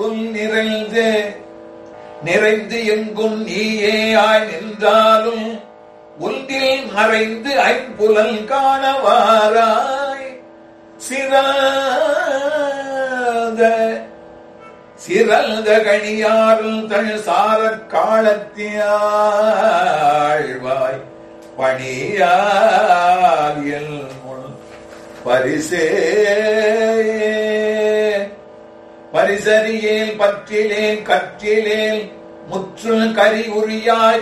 உள் நிறைந்து நிறைந்து எங்கும் நீயே ஆய் நின்றாலும் ஒன்றில் மறைந்து ஐம்புலன் காணவாராய் சிறாத சிறந்த கணியாருள் தன் சாரற் காலத்தியாழ்வாய் பணியாரியல் முன் பரிசே பரிசறியேல் பற்றிலேன் கற்றிலேன் முற்று கரி உரியாய்